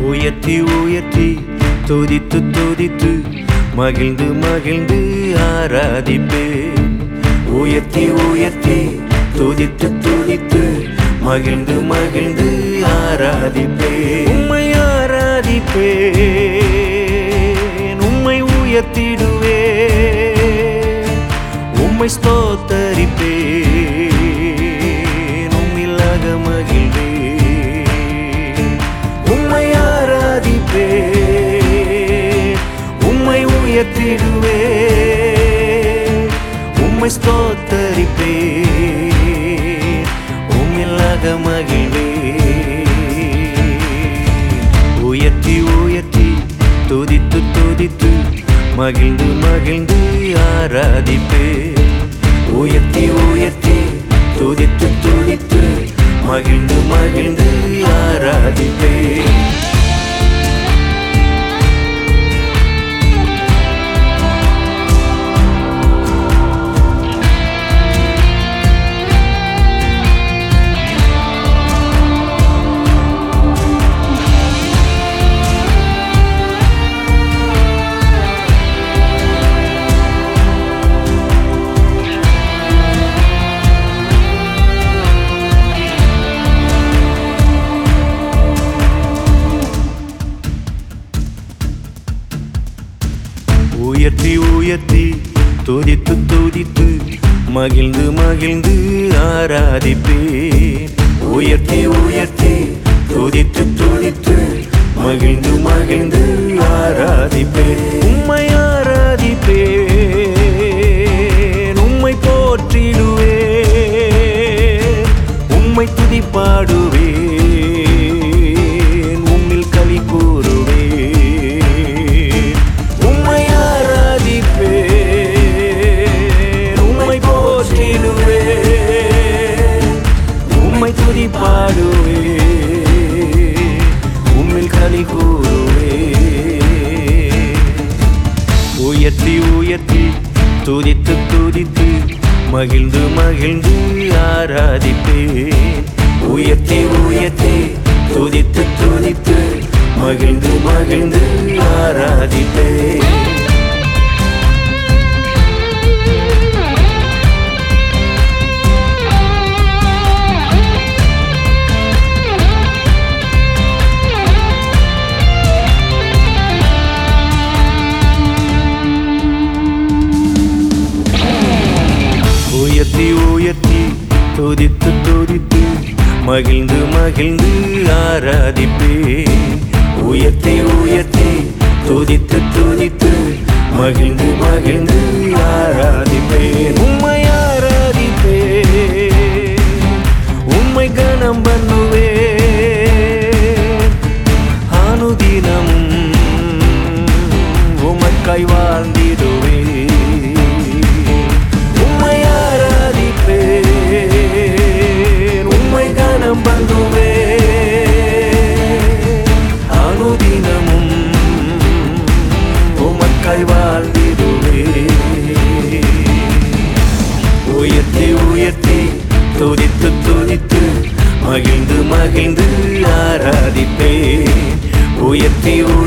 உயர்த்தி உயர்த்தி துதித்து துதித்து மகிழ்ந்து மகிழ்ந்து ஆராதிப்பேன் உயர்த்தி உயர்த்தி துதித்து துதித்து மகிழ்ந்து மகிழ்ந்து ஆராதிப்பேன் உம்மை ஆராதிப்பேன் உம்மை உயர்த்திடுவேன் உம்மை ஸ்தோத்தரிப்பேன் உம்மில்லாக மகிழ்வேன் உம்மை ஆராதிப்பேன் உம்மை உயர்த்திடுவேன் உம்மை ஸ்தோத்தரிப்பேன் உம்மில்லாக மகிழ்வேன் உயர்த்தி உயர்த்தி துதித்து துதித்து மகிழ்ந்து மகிழ்ந்து ஆராதிப்பேன் உயர்த்தி உயர்த்தி துதித்து துதித்து மகிழ்ந்து மகிழ்ந்து ஆராதிப்பேன் உயர்த்தி உயர்த்தி துதித்து துதித்து மகிழ்ந்து மகிழ்ந்து ஆராதிப்பேன் உயர்த்தி உயர்த்தி துதித்து துதித்து மகிழ்ந்து மகிழ்ந்து ஆராதிப்பேன் உம்மை ஆராதிப்பேன் உம்மை போற்றிடுவேன் உம்மை துதிப்பாடுவேன் உம்மில் களி கூறுவேன் உம்மை ஆராதிப்பேன் உம்மை போற்றிடுவேன் உம்மை துதிப்பாடுவேன் உம்மில் களி கூறுவேன் உயர்த்தி உயர்த்தி துதித்து துதித்து மகிழ்ந்து மகிழ்ந்து ஆராதிப்பேன் உயர்த்தி உயர்த்தி துதித்து துதித்து மகிழ்ந்து மகிழ்ந்து ஆராதிப்பேன் உயர்த்தி உயர்த்தி துதித்து துதித்து மகிழ்ந்து மகிழ்ந்து ஆராதிப்பேன் உயர்த்தி உயர்த்தி துதித்து துதித்து மகிழ்ந்து மகிழ்ந்து ஆராதிப்பேன் உம்மை ஆராதிப்பேன் உம்மை கனம் பண்ணுவேன் அனுதினமும் உமக்காய் வாழ்ந்திடுவேன் உம்மை ஆராதிப்பேன் உம்மை கனம் பண்ணுவேன் அனுதினமும் உமக்காய் வாழ்ந்திடுவேன் உயர்த்தி உயர்த்தி துதித்து துதித்து மகிழ்ந்து மகிழ்ந்து ஆராதிப்பேன் உயர்த்தி